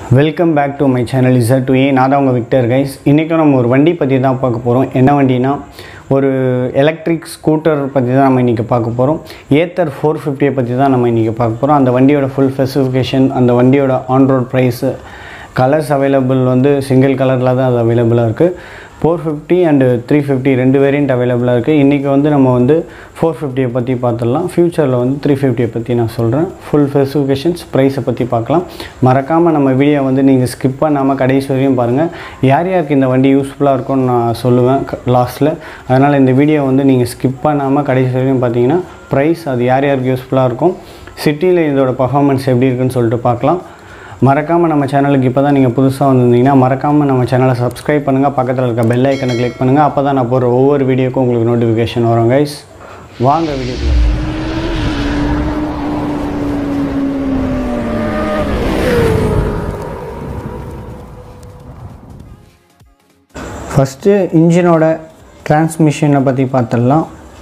welcome back to my channel இசர் டு ஏ நான் தான் உங்கள் விக்டர் கைஸ் இன்றைக்கும் நம்ம ஒரு வண்டி பற்றி தான் பார்க்க போகிறோம் என்ன வண்டினா ஒரு எலக்ட்ரிக் ஸ்கூட்டர் பற்றி தான் நம்ம இன்றைக்கி பார்க்க போகிறோம் ஏத்தர் ஃபோர் ஃபிஃப்டியை பற்றி தான் நம்ம இன்றைக்கி பார்க்க போகிறோம் அந்த வண்டியோட ஃபுல் ஸ்பெசிஃபிகேஷன் அந்த வண்டியோட on road price colours available வந்து சிங்கிள் கலரில் தான் அது அவைலபிளாக இருக்குது four fifty and three fifty ரெண்டு வேரியண்ட் அவைலபிளாக இருக்குது இன்றைக்கி வந்து நம்ம வந்து ஃபோர் ஃபிஃப்டியை பற்றி பார்த்துடலாம் ஃப்யூச்சரில் வந்து த்ரீ ஃபிஃப்டியை பற்றி நான் சொல்கிறேன் ஃபுல் ஸ்பெசிஃபிகேஷன்ஸ் ப்ரைஸை பற்றி பார்க்கலாம் மறக்காமல் நம்ம வீடியோ வந்து நீங்கள் ஸ்கிப் பண்ணாமல் கடைசி வரையும் பாருங்கள் யார் யாருக்கு இந்த வண்டி யூஸ்ஃபுல்லாக இருக்கும்னு நான் சொல்லுவேன் லாஸ்ட்டில் அதனால் இந்த வீடியோ வந்து நீங்கள் ஸ்கிப் பண்ணாமல் கடைசி வரையும் பார்த்தீங்கன்னா ப்ரைஸ் அது யார் யாருக்கு யூஸ்ஃபுல்லாக இருக்கும் சிட்டியில் இதோட பர்ஃபார்மன்ஸ் எப்படி இருக்குன்னு சொல்லிட்டு பார்க்கலாம் மறக்காமல் நம்ம சேனலுக்கு இப்போ தான் நீங்கள் புதுசாக வந்திருந்தீங்கன்னா மறக்காமல் நம்ம சேனலை சப்ஸ்கிரைப் பண்ணுங்கள் பக்கத்தில் இருக்க பெல் ஐக்கனை கிளிக் பண்ணுங்கள் அப்போ தான் நான் போடுற ஒவ்வொரு வீடியோக்கும் உங்களுக்கு நோட்டிஃபிகேஷன் வரும் கைஸ் வாங்க வீடியோக்குள்ள ஃபஸ்ட்டு இன்ஜினோட டிரான்ஸ்மிஷனை பற்றி பார்த்துடலாம்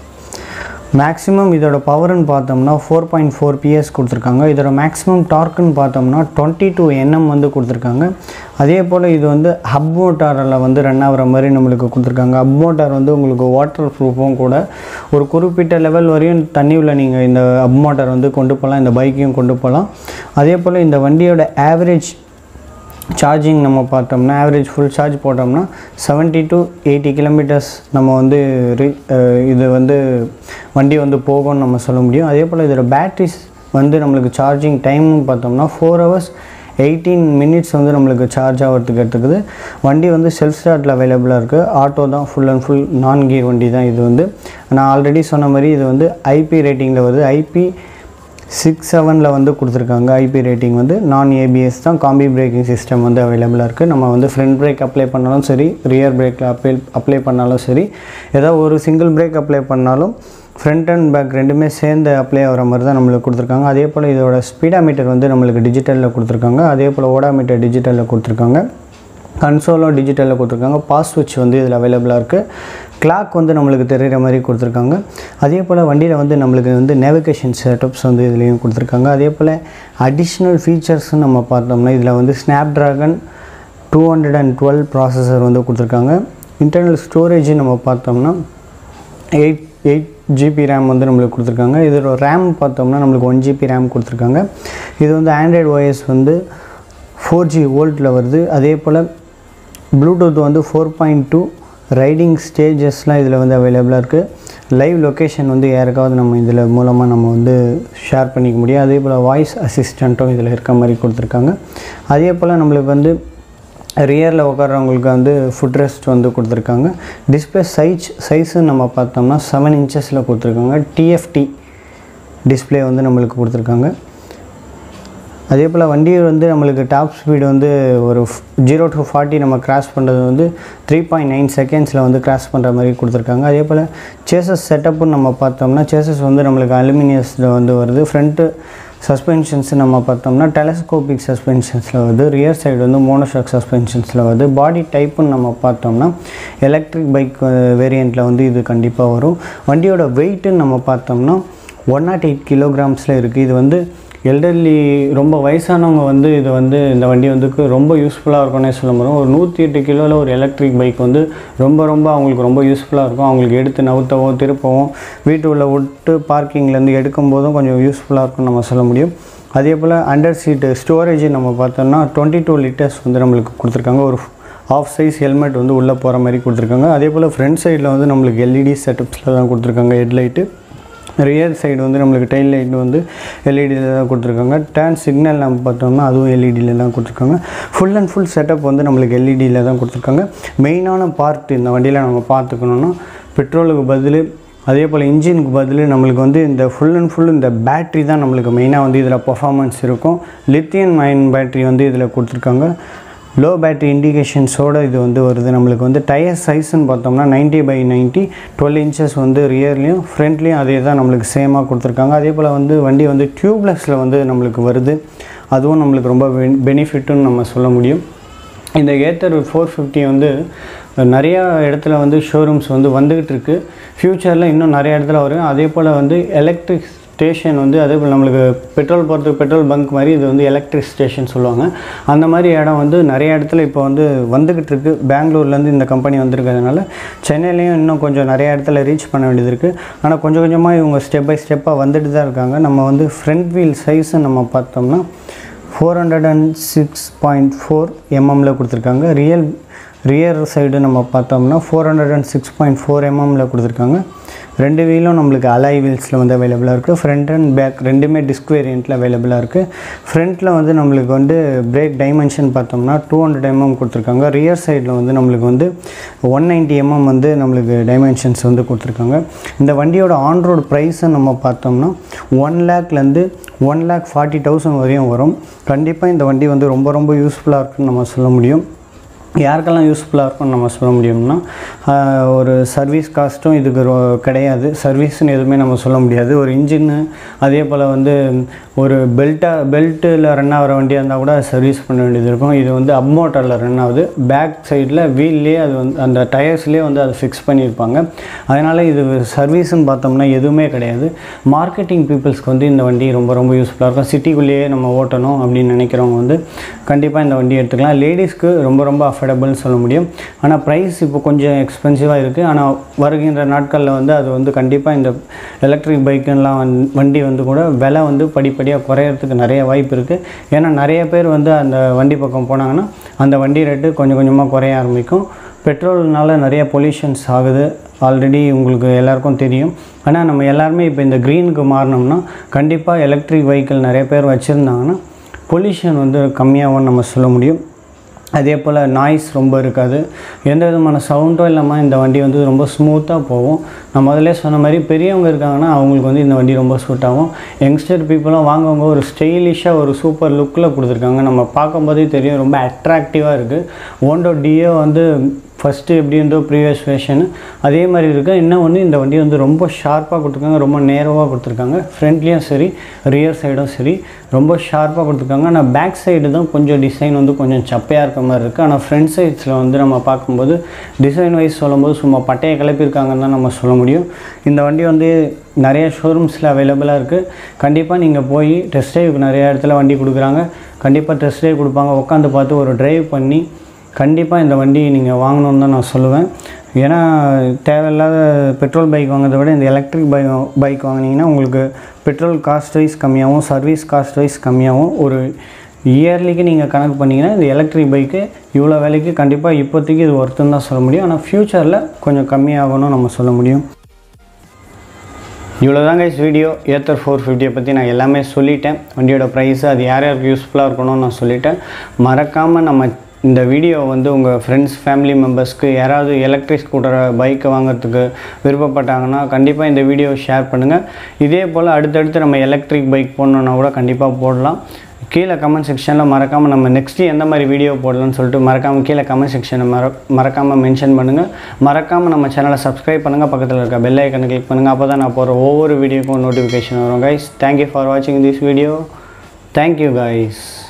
மேக்ஸிமம் இதோட பவர்னு பார்த்தோம்னா ஃபோர் பாயிண்ட் ஃபோர் பிஎஸ் கொடுத்துருக்காங்க இதோட மேக்ஸிமம் டார்க்குன்னு பார்த்தோம்னா டுவெண்ட்டி டூ என்எம் வந்து கொடுத்துருக்காங்க அதே போல் இது வந்து ஹப் மோட்டாரில் வந்து ரன் ஆகிற மாதிரி நம்மளுக்கு கொடுத்துருக்காங்க ஹப் மோட்டார் வந்து உங்களுக்கு வாட்டர் ப்ரூஃபும் கூட ஒரு குறிப்பிட்ட லெவல் வரையும் தண்ணி உள்ள நீங்கள் இந்த ஹப் மோட்டார் வந்து கொண்டு போகலாம் இந்த பைக்கையும் கொண்டு போகலாம் அதே போல் இந்த வண்டியோட ஆவரேஜ் சார்ஜிங் நம்ம பார்த்தோம்னா ஆவரேஜ் ஃபுல் சார்ஜ் போட்டோம்னா செவன்ட்டி டு எயிட்டி கிலோமீட்டர்ஸ் நம்ம வந்து ரி- அஹ் இது வந்து வண்டி வந்து போகும்னு நம்ம சொல்ல முடியும் அதே போல் இதோட பேட்ரிஸ் வந்து நம்மளுக்கு சார்ஜிங் டைம்னு பார்த்தோம்னா ஃபோர் ஹவர்ஸ் எயிட்டீன் மினிட்ஸ் வந்து நம்மளுக்கு சார்ஜ் ஆகிறதுக்கு எடுத்துக்குது வண்டி வந்து செல்ஃப் ஸ்டார்ட்டில் அவைலபிளாக இருக்குது ஆட்டோ தான் ஃபுல் அண்ட் ஃபுல் நான் கியர் வண்டி தான் இது வந்து நான் ஆல்ரெடி சொன்ன மாதிரி இது வந்து ஐபி ரேட்டிங்கில் வருது ஐபி சிக்ஸ் செவனில் வந்து கொடுத்துருக்காங்க ஐபி ரேட்டிங் வந்து நான் ஏபிஎஸ் தான் காம்பி பிரேக்கிங் சிஸ்டம் வந்து அவைலபிளாக இருக்குது நம்ம வந்து ஃப்ரண்ட் பிரேக் அப்ளை பண்ணாலும் சரி ரியர் பிரேக்கில் அப்ளை அப்ளை பண்ணாலும் சரி ஏதாவது ஒரு சிங்கிள் பிரேக் அப்ளை பண்ணாலும் ஃப்ரண்ட் அண்ட் பேக் ரெண்டுமே சேர்ந்து அப்ளை ஆகிற மாதிரி தான் நம்மளுக்கு கொடுத்துருக்காங்க அதே போல் இதோட ஸ்பீடாமீட்டர் வந்து நம்மளுக்கு டிஜிட்டலில் கொடுத்துருக்காங்க அதே போல் ஓடாமீட்டர் டிஜிட்டலில் கொடுத்துருக்காங்க கன்சோலும் டிஜிட்டலில் கொடுத்துருக்காங்க பாஸ் ஸ்விட்ச் வந்து இதில் அவைலபிளாக இருக்குது கிளாக் வந்து நம்மளுக்கு தெரிகிற மாதிரி கொடுத்துருக்காங்க அதே போல் வண்டியில் வந்து நம்மளுக்கு வந்து நேவிகேஷன் செட்டப்ஸ் வந்து இதுலேயும் கொடுத்துருக்காங்க அதே போல் அடிஷ்னல் ஃபீச்சர்ஸ்னு நம்ம பார்த்தோம்னா இதில் வந்து Snapdragon two hundred and twelve processor வந்து கொடுத்துருக்காங்க இன்டர்னல் ஸ்டோரேஜ் நம்ம பார்த்தோம்னா எயிட் எயிட் ஜிபி ரேம் வந்து நம்மளுக்கு கொடுத்துருக்காங்க இதோட ரேம் பார்த்தோம்னா நம்மளுக்கு ஒன் ஜிபி ரேம் கொடுத்துருக்காங்க இது வந்து ஆண்ட்ராய்டு OS வந்து ஃபோர் ஜி வோல்ட்டில் வருது அதே போல் ப்ளூடூத் வந்து ஃபோர் பாயிண்ட் டூ ரைடிங் ஸ்டேஜஸ்லாம் இதில் வந்து அவைலபிளாக இருக்குது லைவ் லொக்கேஷன் வந்து யாருக்காவது நம்ம இதில் மூலமாக நம்ம வந்து ஷேர் பண்ணிக்க முடியும் அதே போல் வாய்ஸ் அசிஸ்டண்ட்டும் இதில் இருக்க மாதிரி கொடுத்துருக்காங்க அதே போல் நம்மளுக்கு வந்து ரியரில் உட்கார்றவங்களுக்கு வந்து ஃபுட் ரெஸ்ட் வந்து கொடுத்துருக்காங்க டிஸ்பிளே சைஸ் சைஸுன்னு நம்ம பார்த்தோம்னா செவன் இன்ச்சஸில் கொடுத்துருக்காங்க டிஎஃப்டி டிஸ்ப்ளே வந்து நம்மளுக்கு கொடுத்துருக்காங்க அதே போல் வண்டி வந்து நம்மளுக்கு டாப் ஸ்பீடு வந்து ஒரு ஜீரோ டு ஃபார்ட்டி நம்ம கிராஸ் பண்ணுறது வந்து த்ரீ பாயிண்ட் நைன் செகண்ட்ஸில் வந்து கிராஸ் பண்ணுற மாதிரி கொடுத்துருக்காங்க அதே போல் சேசஸ் செட்டப்புன்னு நம்ம பார்த்தோம்னா சேசஸ் வந்து நம்மளுக்கு அலுமினியஸில் வந்து வருது ஃப்ரண்ட்டு சஸ்பென்ஷன்ஸ் நம்ம பார்த்தோம்னா டெலஸ்கோபிக் சஸ்பென்ஷன்ஸில் வருது ரியர் சைடு வந்து மோனோஷாக் சஸ்பென்ஷன்ஸில் வருது பாடி டைப்புன்னு நம்ம பார்த்தோம்னா எலக்ட்ரிக் பைக் வேரியண்ட்டில் வந்து இது கண்டிப்பாக வரும் வண்டியோட வெயிட்டுன்னு நம்ம பார்த்தோம்னா ஒன் நாட் எயிட் கிலோகிராம்ஸில் இருக்குது இது வந்து எல்டர்லி ரொம்ப வயசானவங்க வந்து இது வந்து இந்த வண்டி வந்து ரொம்ப யூஸ்ஃபுல்லாக இருக்கும்னே சொல்ல முடியும் ஒரு நூற்றி எட்டு கிலோவில் ஒரு எலக்ட்ரிக் பைக் வந்து ரொம்ப ரொம்ப அவங்களுக்கு ரொம்ப யூஸ்ஃபுல்லாக இருக்கும் அவங்களுக்கு எடுத்து நவுத்தவோ திருப்பவும் வீட்டு உள்ள விட்டு பார்க்கிங்லேருந்து எடுக்கும் போதும் கொஞ்சம் யூஸ்ஃபுல்லாக இருக்கும்னு நம்ம சொல்ல முடியும் அதே போல் அண்டர் சீட்டு ஸ்டோரேஜ் நம்ம பார்த்தோம்னா டுவெண்ட்டி டூ லிட்டர்ஸ் வந்து நம்மளுக்கு கொடுத்துருக்காங்க ஒரு ஆஃப் சைஸ் ஹெல்மெட் வந்து உள்ளே போகிற மாதிரி கொடுத்துருக்காங்க அதே போல் ஃப்ரண்ட் சைடில் வந்து நம்மளுக்கு எல்இடி செட்டப்ஸில் தான் கொடுத்துருக்காங்க ஹெட்லைட்டு ரியர் சைடு வந்து நம்மளுக்கு டெயில் லைட் வந்து எல்இடியில் தான் கொடுத்துருக்காங்க டேர்ன் சிக்னல் நம்ம பார்த்தோம்னா அதுவும் எல்இடியில் தான் கொடுத்துருக்காங்க ஃபுல் அண்ட் ஃபுல் செட்டப் வந்து நம்மளுக்கு எல்இடியில் தான் கொடுத்துருக்காங்க மெயினான பார்ட் இந்த வண்டியில் நம்ம பார்த்துக்கணுன்னா பெட்ரோலுக்கு பதில் அதே போல் இன்ஜினுக்கு பதில் நம்மளுக்கு வந்து இந்த ஃபுல் அண்ட் ஃபுல் இந்த பேட்ரி தான் நம்மளுக்கு மெயினாக வந்து இதில் பர்ஃபார்மன்ஸ் இருக்கும் லித்தியன் மைன் பேட்ரி வந்து இதில் கொடுத்துருக்காங்க லோ பேட்டரி இண்டிகேஷன்ஸோடு இது வந்து வருது நம்மளுக்கு வந்து டயர் சைஸ்ன்னு பார்த்தோம்னா 90 பை 90 டுவெல் இன்ச்சஸ் வந்து ரியர்லேயும் ஃப்ரண்ட்லேயும் அதே தான் நம்மளுக்கு சேமாக கொடுத்துருக்காங்க அதே போல் வந்து வண்டி வந்து டியூப்லெஸில் வந்து நம்மளுக்கு வருது அதுவும் நம்மளுக்கு ரொம்ப பெனிஃபிட்டுன்னு நம்ம சொல்ல முடியும் இந்த ஏத்தர் ஃபோர் ஃபிஃப்டி வந்து நிறையா இடத்துல வந்து ஷோரூம்ஸ் வந்து வந்துக்கிட்டு இருக்கு ஃப்யூச்சரில் இன்னும் நிறைய இடத்துல வரும் அதே போல் வந்து எலக்ட்ரிக் ஸ்டேஷன் வந்து அதே போல் நம்மளுக்கு பெட்ரோல் போகிறதுக்கு பெட்ரோல் பங்க் மாதிரி இது வந்து எலக்ட்ரிக் ஸ்டேஷன் சொல்லுவாங்க அந்த மாதிரி இடம் வந்து நிறைய இடத்துல இப்போ வந்து வந்துக்கிட்டு இருக்கு பெங்களூர்லேருந்து இந்த கம்பெனி வந்திருக்கிறதுனால சென்னையிலையும் இன்னும் கொஞ்சம் நிறைய இடத்துல ரீச் பண்ண வேண்டியது இருக்குது ஆனால் கொஞ்சம் கொஞ்சமாக இவங்க ஸ்டெப் பை ஸ்டெப்பாக வந்துட்டு தான் இருக்காங்க நம்ம வந்து ஃப்ரண்ட் வீல் சைஸை நம்ம பார்த்தோம்னா four hundred and six point four எம்எம்மில் கொடுத்துருக்காங்க ரியல் ரியர் சைடு நம்ம பார்த்தோம்னா four hundred and six point four எம்எம்மில் கொடுத்துருக்காங்க ரெண்டு வீலும் நம்மளுக்கு அலாய் வீல்ஸில் வந்து அவைலபிளாக இருக்குது ஃப்ரண்ட் அண்ட் பேக் ரெண்டுமே டிஸ்க் வேரியண்ட்டில் அவைலபிளாக இருக்குது ஃப்ரண்ட்டில் வந்து நம்மளுக்கு வந்து பிரேக் டைமென்ஷன் பார்த்தோம்னா டூ ஹண்ட்ரட் எம்எம் கொடுத்துருக்காங்க ரியர் சைடில் வந்து நம்மளுக்கு வந்து ஒன் நைன்ட்டி எம்எம் வந்து நம்மளுக்கு டைமென்ஷன்ஸ் வந்து கொடுத்துருக்காங்க இந்த வண்டியோட ஆன் ரோடு ப்ரைஸை நம்ம பார்த்தோம்னா ஒன் லேக்லேருந்து ஒன் லேக் ஃபார்ட்டி தௌசண்ட் வரையும் வரும் கண்டிப்பாக இந்த வண்டி வந்து ரொம்ப ரொம்ப யூஸ்ஃபுல்லாக இருக்குன்னு நம்ம சொல்ல முடியும் யாருக்கெல்லாம் யூஸ்ஃபுல்லாக இருக்கும்னு நம்ம சொல்ல முடியும்னா ஆஹ், ஒரு சர்வீஸ் காஸ்ட்டும் இதுக்கு ரொ- கிடையாது சர்வீஸ்னு எதுவுமே நம்ம சொல்ல முடியாது ஒரு இன்ஜின்னு அதே போல் வந்து ஒரு பெல்ட்டாக பெல்ட்டில் ரன் ஆகிற வண்டியாக இருந்தால் கூட சர்வீஸ் பண்ண வேண்டியது இருக்கும் இது வந்து அப் மோட்டரில் ரன் ஆகுது பேக் சைடில் வீல்லே அது வந்து அந்த டயர்ஸ்லேயே வந்து அதை ஃபிக்ஸ் பண்ணியிருப்பாங்க அதனால் இது சர்வீஸ்னு பார்த்தோம்னா எதுவுமே கிடையாது மார்க்கெட்டிங் பீப்புள்ஸ்க்கு வந்து இந்த வண்டி ரொம்ப ரொம்ப யூஸ்ஃபுல்லாக இருக்கும் சிட்டிக்குள்ளேயே நம்ம ஓட்டணும் அப்படின்னு நினைக்கிறவங்க வந்து கண்டிப்பாக இந்த வண்டி எடுத்துக்கலாம் லேடிஸ்க்கு ரொம்ப ரொம்ப அஃபோர்டபுள்னு சொல்ல முடியும் ஆனால் ப்ரைஸ் இப்போ கொஞ்சம் எக்ஸ்பென்சிவாக இருக்குது ஆனால் வருகின்ற நாட்களில் வந்து அது வந்து கண்டிப்பாக இந்த எலக்ட்ரிக் பைக்கெல்லாம் வந் வண்டி வந்து கூட விலை வந்து படிப்படியாக குறையறதுக்கு நிறைய வாய்ப்பு இருக்குது ஏன்னா நிறைய பேர் வந்து அந்த வண்டி பக்கம் போனாங்கன்னா அந்த வண்டி ரேட்டு கொஞ்சம் கொஞ்சமாக குறைய ஆரம்பிக்கும் பெட்ரோல்னால நிறைய பொல்யூஷன்ஸ் ஆகுது ஆல்ரெடி உங்களுக்கு எல்லாருக்கும் தெரியும் ஆனால் நம்ம எல்லாருமே இப்போ இந்த க்ரீனுக்கு மாறினோம்னா கண்டிப்பாக எலக்ட்ரிக் வெஹிக்கிள் நிறைய பேர் வச்சுருந்தாங்கன்னா பொல்யூஷன் வந்து கம்மியாகும்னு நம்ம சொல்ல முடியும் அதே போல் நாய்ஸ் ரொம்ப இருக்காது எந்த விதமான சவுண்டும் இல்லாமல் இந்த வண்டி வந்து ரொம்ப ஸ்மூத்தாக போகும் நான் முதல்ல சொன்ன மாதிரி பெரியவங்க இருக்காங்கன்னா அவங்களுக்கு வந்து இந்த வண்டி ரொம்ப சூட் ஆகும் யங்ஸ்டர் பீப்புளும் வாங்குவவங்க ஒரு ஸ்டைலிஷாக ஒரு சூப்பர் லுக்கில் கொடுத்துருக்காங்க நம்ம பார்க்கும்போதே தெரியும் ரொம்ப அட்ராக்டிவாக இருக்குது ஓண்டோ டியோ வந்து ஃபஸ்ட்டு எப்படி இருந்தோ ப்ரீவியஸ் வேஷனு அதே மாதிரி இருக்குது இன்னும் ஒன்று இந்த வண்டி வந்து ரொம்ப ஷார்ப்பாக கொடுத்துருக்காங்க ரொம்ப நேரவாக கொடுத்துருக்காங்க ஃப்ரண்ட்லேயும் சரி ரியர் சைடும் சரி ரொம்ப ஷார்ப்பாக கொடுத்துருக்காங்க ஆனால் பேக் சைடு தான் கொஞ்சம் டிசைன் வந்து கொஞ்சம் சப்பையாக இருக்க மாதிரி இருக்குது ஆனால் ஃப்ரண்ட் சைட்ஸில் வந்து நம்ம பார்க்கும்போது டிசைன் வைஸ் சொல்லும்போது சும்மா பட்டையை கிளப்பியிருக்காங்கன்னு தான் நம்ம சொல்ல முடியும் இந்த வண்டி வந்து நிறைய ஷோரூம்ஸில் அவைலபிளாக இருக்குது கண்டிப்பாக நீங்கள் போய் டெஸ்ட் ட்ரைவுக்கு நிறைய இடத்துல வண்டி கொடுக்குறாங்க கண்டிப்பாக டெஸ்ட் ட்ரைவ் கொடுப்பாங்க உட்காந்து பார்த்து ஒரு டிரைவ் பண்ணி கண்டிப்பாக இந்த வண்டி நீங்கள் வாங்கணும்னு தான் நான் சொல்லுவேன் ஏன்னா தேவையில்லாத பெட்ரோல் பைக் வாங்குறதை விட இந்த எலக்ட்ரிக் பைக் பைக் வாங்கினீங்கன்னா உங்களுக்கு பெட்ரோல் காஸ்ட் வைஸ் கம்மியாகவும் சர்வீஸ் காஸ்ட் வைஸ் கம்மியாகவும் ஒரு இயர்லிக்கு நீங்கள் கணக்கு பண்ணிங்கன்னா இந்த எலக்ட்ரிக் பைக்கு இவ்வளோ விலைக்கு கண்டிப்பாக இப்போதைக்கு இது ஒர்த்துன்னு தான் சொல்ல முடியும் ஆனால் ஃப்யூச்சரில் கொஞ்சம் கம்மியாகணும்னு நம்ம சொல்ல முடியும் இவ்வளோதான் கைஸ் வீடியோ ஏத்தர் ஃபோர் ஃபிஃப்டியை பற்றி நான் எல்லாமே சொல்லிட்டேன் வண்டியோட ப்ரைஸ் அது யார் யாருக்கு யூஸ்ஃபுல்லாக இருக்கணும்னு நான் சொல்லிட்டேன் மறக்காமல் நம்ம இந்த வீடியோ வந்து உங்கள் ஃப்ரெண்ட்ஸ் ஃபேமிலி மெம்பர்ஸ்க்கு யாராவது எலக்ட்ரிக் ஸ்கூட்டரை பைக்கை வாங்குறதுக்கு விருப்பப்பட்டாங்கன்னா கண்டிப்பாக இந்த வீடியோ ஷேர் பண்ணுங்கள் இதே போல் அடுத்தடுத்து நம்ம எலக்ட்ரிக் பைக் போடணுன்னா கூட கண்டிப்பாக போடலாம் கீழே கமெண்ட் செக்ஷனில் மறக்காமல் நம்ம நெக்ஸ்ட்டு எந்த மாதிரி வீடியோ போடலாம்னு சொல்லிட்டு மறக்காமல் கீழே கமெண்ட் செக்ஷனை மற மறக்காமல் மென்ஷன் பண்ணுங்கள் மறக்காமல் நம்ம சேனலை சப்ஸ்கிரைப் பண்ணுங்கள் பக்கத்தில் இருக்க பெல் ஐக்கனை கிளிக் பண்ணுங்கள் அப்போ தான் நான் போகிற ஒவ்வொரு வீடியோக்கும் நோட்டிஃபிகேஷன் வரும் கைஸ் தேங்க்யூ ஃபார் வாட்சிங் திஸ் வீடியோ தேங்க்யூ கைஸ்